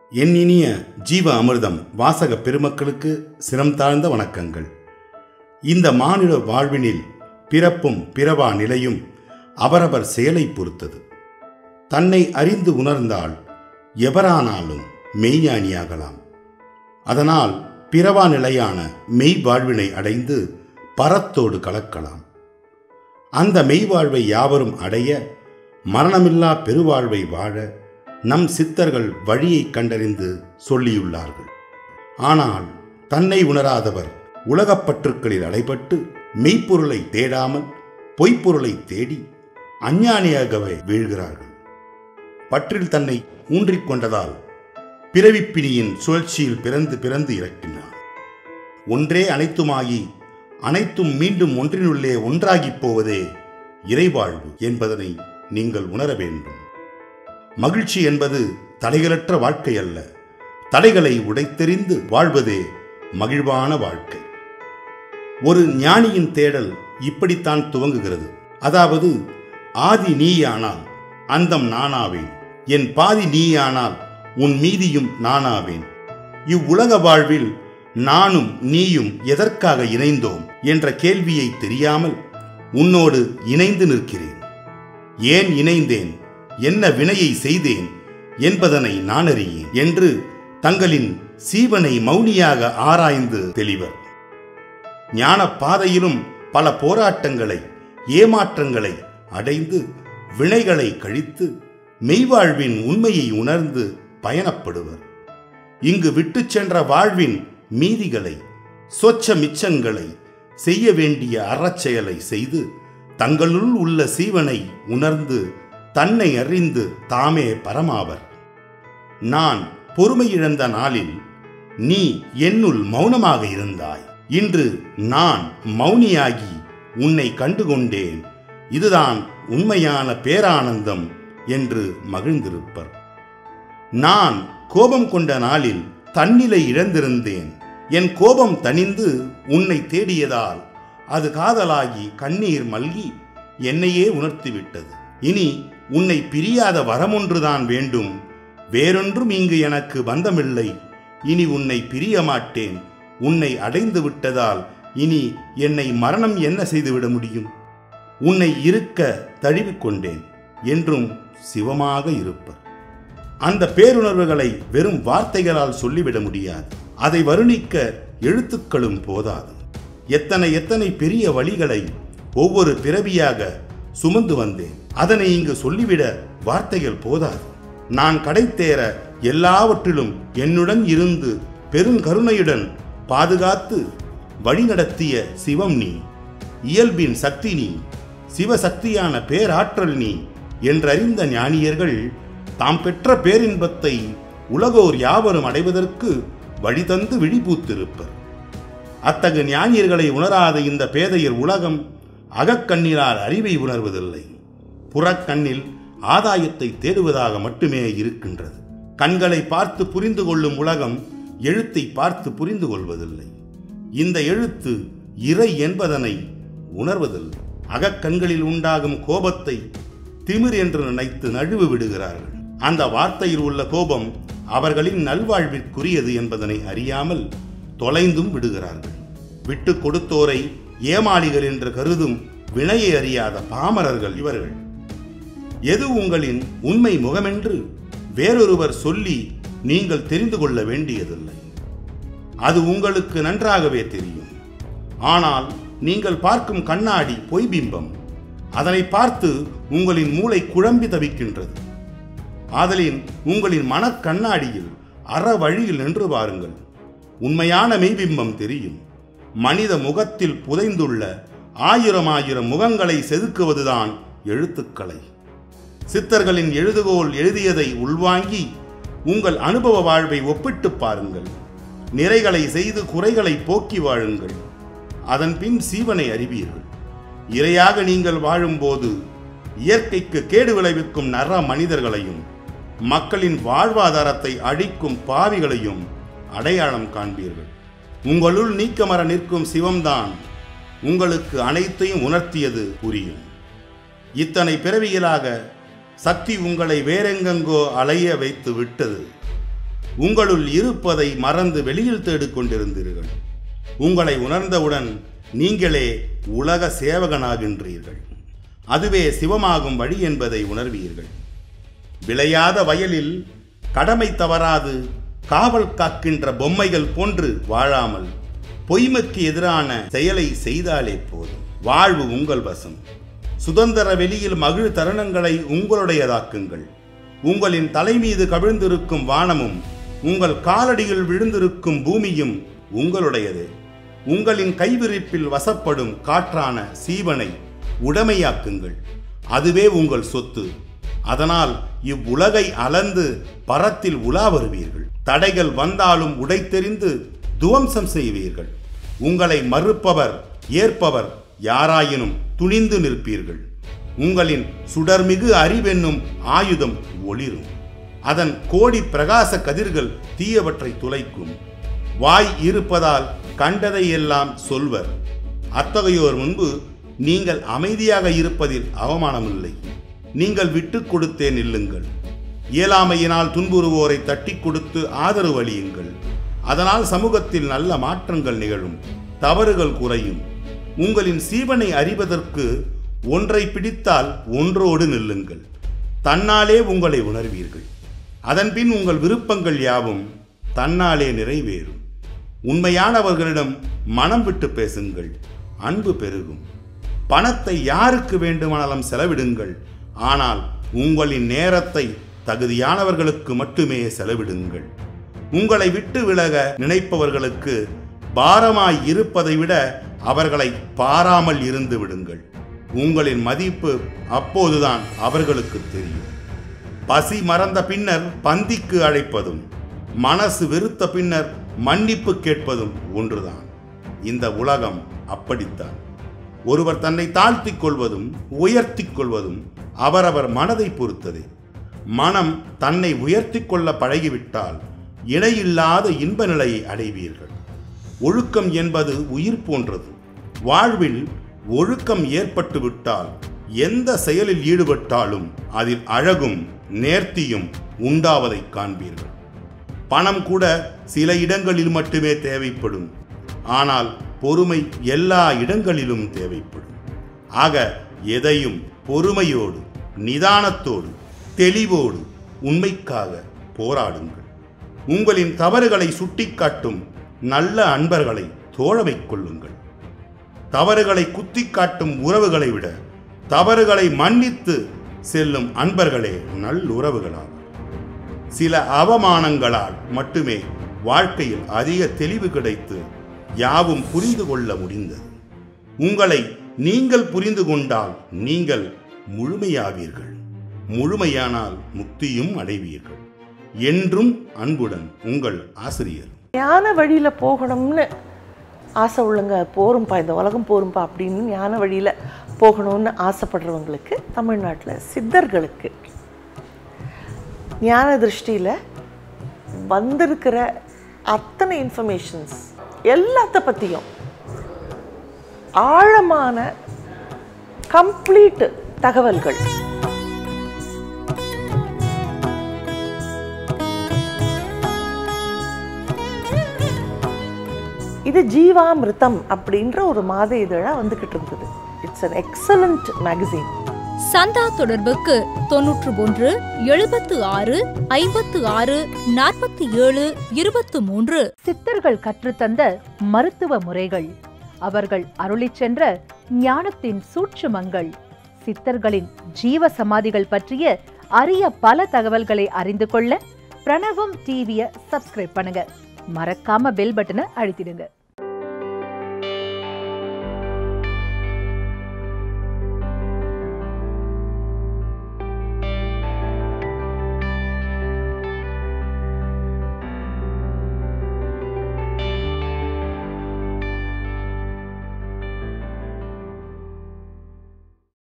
என் இனிய ஜீவ அமிர்தம் வாசக பெருமக்களுக்கு சிரம் தாழ்ந்த வணக்கங்கள் இந்த மானிட வாழ்வினில் பிறப்பும் பிறவா நிலையும் அவரவர் செயலை பொறுத்தது தன்னை அறிந்து உணர்ந்தால் எவரானாலும் மெய்ஞானியாகலாம் அதனால் பிறவா நிலையான மெய் வாழ்வினை அடைந்து பரத்தோடு கலக்கலாம் அந்த மெய்வாழ்வை யாவரும் அடைய மரணமில்லா பெருவாழ்வை வாழ நம் சித்தர்கள் வழியை கண்டறிந்து சொல்லியுள்ளார்கள் ஆனால் தன்னை உணராதவர் உலகப் பற்றுக்களில் அடைபட்டு மெய்ப்பொருளை தேடாமல் பொய்ப்பொருளை தேடி அஞ்ஞானியாகவே வீழ்கிறார்கள் பற்றில் தன்னை ஊன்றிக் கொண்டதால் பிறவிப்பிணியின் சுழற்சியில் பிறந்து பிறந்து இறக்கின்றான் ஒன்றே அனைத்துமாகி அனைத்தும் மீண்டும் ஒன்றினுள்ளே ஒன்றாகிப் போவதே இறைவாழ்வு என்பதனை நீங்கள் உணர வேண்டும் மகிழ்ச்சி என்பது தடைகளற்ற வாழ்க்கை அல்ல தடைகளை உடைத்தெறிந்து வாழ்வதே மகிழ்வான வாழ்க்கை ஒரு ஞானியின் தேடல் இப்படித்தான் துவங்குகிறது அதாவது ஆதி நீயானால் அந்தம் நானாவேன் என் பாதி நீயானால் உன் மீதியும் நானாவேன் இவ்வுலக வாழ்வில் நானும் நீயும் எதற்காக இணைந்தோம் என்ற கேள்வியை தெரியாமல் உன்னோடு இணைந்து நிற்கிறேன் ஏன் இணைந்தேன் என்ன வினையை செய்தேன் என்பதனை நான் அறியேன் என்று தங்களின் சீவனை மௌனியாக ஆராய்ந்து தெளிவர் ஞான பாதையிலும் பல போராட்டங்களை ஏமாற்றங்களை அடைந்து வினைகளை கழித்து மெய்வாழ்வின் உண்மையை உணர்ந்து பயணப்படுவர் இங்கு விட்டுச் சென்ற வாழ்வின் மீதிகளை சொச்ச மிச்சங்களை செய்ய வேண்டிய அறச்செயலை செய்து தங்களுள் உள்ள சீவனை உணர்ந்து தன்னை அறிந்து தாமே பரமாவர் நான் பொறுமை இழந்த நாளில் நீ என்னுள் மௌனமாக இருந்தாய் இன்று நான் மௌனியாகி உன்னை கண்டுகொண்டேன் இதுதான் உண்மையான பேரானந்தம் என்று மகிழ்ந்திருப்பர் நான் கோபம் கொண்ட நாளில் தன்னிலை இழந்திருந்தேன் என் கோபம் தணிந்து உன்னை தேடியதால் அது காதலாகி கண்ணீர் மல்கி என்னையே உணர்த்திவிட்டது இனி உன்னை பிரியாத வரமொன்றுதான் வேண்டும் வேறொன்றும் இங்கு எனக்கு பந்தமில்லை இனி உன்னை பிரிய மாட்டேன் உன்னை அடைந்து விட்டதால் இனி என்னை மரணம் என்ன செய்துவிட முடியும் உன்னை இருக்க தழுவிக்கொண்டேன் என்றும் சிவமாக இருப்பர் அந்த பேருணர்வுகளை வெறும் வார்த்தைகளால் சொல்லிவிட முடியாது அதை வருணிக்க எழுத்துக்களும் போதாது எத்தனை எத்தனை பெரிய வழிகளை ஒவ்வொரு பிறவியாக சுமந்து வந்தேன் அதனை இங்கு சொல்லிவிட வார்த்தைகள் போதாது நான் கடைத்தேற எல்லாவற்றிலும் என்னுடன் இருந்து பெருங்கருணையுடன் பாதுகாத்து வழிநடத்திய சிவம் நீ இயல்பின் சக்தி நீ சிவசக்தியான பேராற்றல் நீ என்றறிந்த ஞானியர்கள் தாம் பெற்ற பேரின்பத்தை உலகோர் யாவரும் அடைவதற்கு வழிதந்து விழிபூத்திருப்பர் அத்தகு ஞானியர்களை உணராத இந்த பேதையர் உலகம் அகக்கண்ணினால் அறிவை உணர்வதில்லை புறக்கண்ணில் ஆதாயத்தை தேடுவதாக மட்டுமே இருக்கின்றது கண்களை பார்த்து புரிந்து கொள்ளும் உலகம் எழுத்தை பார்த்து புரிந்து கொள்வதில்லை இந்த எழுத்து இறை என்பதனை உணர்வதில்லை அகக்கண்களில் உண்டாகும் கோபத்தை திமிர் என்று நினைத்து நழுவு விடுகிறார்கள் அந்த வார்த்தையில் உள்ள கோபம் அவர்களின் நல்வாழ்விற்குரியது என்பதனை அறியாமல் தொலைந்தும் விடுகிறார்கள் விட்டு கொடுத்தோரை ஏமாளிகள் என்று கருதும் வினையை அறியாத பாமரர்கள் இவர்கள் எது உங்களின் உண்மை முகமென்று வேறொருவர் சொல்லி நீங்கள் தெரிந்து கொள்ள வேண்டியதில்லை அது உங்களுக்கு நன்றாகவே தெரியும் ஆனால் நீங்கள் பார்க்கும் கண்ணாடி பொய்பிம்பம் அதனை பார்த்து உங்களின் மூளை குழம்பி தவிக்கின்றது ஆதலின் உங்களின் மனக்கண்ணாடியில் அற வழியில் நின்று பாருங்கள் உண்மையான மெய்பிம்பம் தெரியும் மனித முகத்தில் புதைந்துள்ள ஆயிரம் ஆயிரம் முகங்களை செதுக்குவதுதான் எழுத்துக்களை சித்தர்களின் எழுதுகோல் எழுதியதை உள்வாங்கி உங்கள் அனுபவ வாழ்வை ஒப்பிட்டு பாருங்கள் நிறைகளை செய்து குறைகளை போக்கி வாழுங்கள் அதன் பின் சீவனை அறிவீர்கள் இரையாக நீங்கள் வாழும்போது இயற்கைக்கு கேடு விளைவிக்கும் நர மனிதர்களையும் மக்களின் வாழ்வாதாரத்தை அழிக்கும் பாவிகளையும் அடையாளம் காண்பீர்கள் உங்களுள் நீக்கமர நிற்கும் சிவம்தான் உங்களுக்கு அனைத்தையும் உணர்த்தியது புரியும் இத்தனை பிறவியலாக சக்தி உங்களை வேறெங்கெங்கோ அலைய வைத்து விட்டது உங்களுள் இருப்பதை மறந்து வெளியில் தேடிக் கொண்டிருந்தீர்கள் உங்களை உணர்ந்தவுடன் நீங்களே உலக சேவகனாகின்றீர்கள் அதுவே சிவமாகும் வழி என்பதை உணர்வீர்கள் விளையாத வயலில் கடமை தவறாது காவல் காக்கின்ற பொம்மைகள் போன்று வாழாமல் பொய்மைக்கு எதிரான செயலை செய்தாலே போதும் வாழ்வு உங்கள் வசம் சுதந்திர வெளியில் மகிழ் தருணங்களை உங்களுடையதாக்குங்கள் உங்களின் தலைமீது கவிழ்ந்திருக்கும் வானமும் உங்கள் காலடியில் விழுந்திருக்கும் பூமியும் உங்களுடையது உங்களின் கைவிரிப்பில் வசப்படும் காற்றான சீவனை உடைமையாக்குங்கள் அதுவே உங்கள் சொத்து அதனால் இவ்வுலகை அளந்து பரத்தில் உலா வருவீர்கள் தடைகள் வந்தாலும் உடைத்தெறிந்து துவம்சம் செய்வீர்கள் உங்களை மறுப்பவர் ஏற்பவர் யாராயினும் துணிந்து நிற்பீர்கள் உங்களின் சுடர்மிகு அறிவென்னும் ஆயுதம் ஒளிரும் அதன் கோடி பிரகாச கதிர்கள் தீயவற்றை துளைக்கும் வாய் இருப்பதால் கண்டதை எல்லாம் சொல்வர் அத்தகையோர் முன்பு நீங்கள் அமைதியாக இருப்பதில் அவமானமில்லை நீங்கள் விட்டு கொடுத்தே நில்லுங்கள் இயலாமையினால் துன்புறுவோரை தட்டி கொடுத்து ஆதரவு அளியுங்கள் அதனால் சமூகத்தில் நல்ல மாற்றங்கள் நிகழும் தவறுகள் குறையும் உங்களின் சீவனை அறிவதற்கு ஒன்றை பிடித்தால் ஒன்றோடு நில்லுங்கள் தன்னாலே உங்களை உணர்வீர்கள் அதன்பின் உங்கள் விருப்பங்கள் யாவும் தன்னாலே நிறைவேறும் உண்மையானவர்களிடம் மனம் விட்டு பேசுங்கள் அன்பு பெருகும் பணத்தை யாருக்கு வேண்டுமானாலும் செலவிடுங்கள் ஆனால் உங்களின் நேரத்தை தகுதியானவர்களுக்கு மட்டுமே செலவிடுங்கள் உங்களை விட்டு விலக நினைப்பவர்களுக்கு பாரமாய் இருப்பதை விட அவர்களை பாராமல் இருந்து விடுங்கள் உங்களின் மதிப்பு அப்போதுதான் அவர்களுக்கு தெரியும் பசி மறந்த பின்னர் பந்திக்கு அழைப்பதும் மனசு வெறுத்த பின்னர் மன்னிப்பு கேட்பதும் ஒன்றுதான் இந்த உலகம் அப்படித்தான் ஒருவர் தன்னை தாழ்த்திக் கொள்வதும் உயர்த்திக் கொள்வதும் அவரவர் மனதை பொறுத்ததே மனம் தன்னை உயர்த்திக் கொள்ள பழகிவிட்டால் இணையில்லாத இன்ப நிலையை அடைவீர்கள் ஒழுக்கம் என்பது உயிர் போன்றது வாழ்வில் ஒழுக்கம் ஏற்பட்டு விட்டால் எந்த செயலில் ஈடுபட்டாலும் அதில் அழகும் நேர்த்தியும் உண்டாவதை காண்பீர்கள் பணம் கூட சில இடங்களில் மட்டுமே தேவைப்படும் ஆனால் பொறுமை எல்லா இடங்களிலும் தேவைப்படும் ஆக எதையும் பொறுமையோடு நிதானத்தோடு தெளிவோடு உண்மைக்காக போராடுங்கள் உங்களின் தவறுகளை சுட்டிக்காட்டும் நல்ல அன்பர்களை தோழமை கொள்ளுங்கள் தவறுகளை குத்தி காட்டும் உறவுகளை விட தவறுகளை மன்னித்து செல்லும் அன்பர்களே நல்லுறவுகளாகும் சில அவமானங்களால் மட்டுமே வாழ்க்கையில் அதிக தெளிவு கிடைத்து யாவும் புரிந்து கொள்ள முடிந்தது உங்களை நீங்கள் புரிந்து கொண்டால் நீங்கள் முழுமையாவீர்கள் முழுமையானால் முக்தியும் அடைவீர்கள் என்றும் அன்புடன் உங்கள் ஆசிரியர் ஞான வழியில் போகணும்னு ஆசை உள்ளங்க போரும்பா இந்த உலகம் போரும்பா அப்படின்னு ஞான வழியில் போகணும்னு ஆசைப்படுறவங்களுக்கு தமிழ்நாட்டில் சித்தர்களுக்கு ஞான திருஷ்டியில் வந்திருக்கிற அத்தனை இன்ஃபர்மேஷன்ஸ் எல்லாத்த பற்றியும் ஆழமான கம்ப்ளீட் தகவல்கள் இது ஜீவாமிர்தம் அப்படின்ற ஒரு மாத இதழா வந்துகிட்டு இருந்தது இட்ஸ் an எக்ஸலண்ட் மேகசின் சந்தா தொடர்புக்கு தொன்னூற்று ஒன்று எழுபத்து ஆறு ஐம்பத்து ஆறு நாற்பத்தி ஏழு இருபத்து மூன்று சித்தர்கள் கற்றுத்தந்த மருத்துவ முறைகள் அவர்கள் அருளிச் சென்ற ஞானத்தின் சூட்சுமங்கள் சித்தர்களின் ஜீவ சமாதிகள் பற்றிய அரிய பல தகவல்களை அறிந்து கொள்ள பிரணவம் டிவியை சப்ஸ்கிரைப் பண்ணுங்க மறக்காம பெல் பட்டனை அழுத்திடுங்க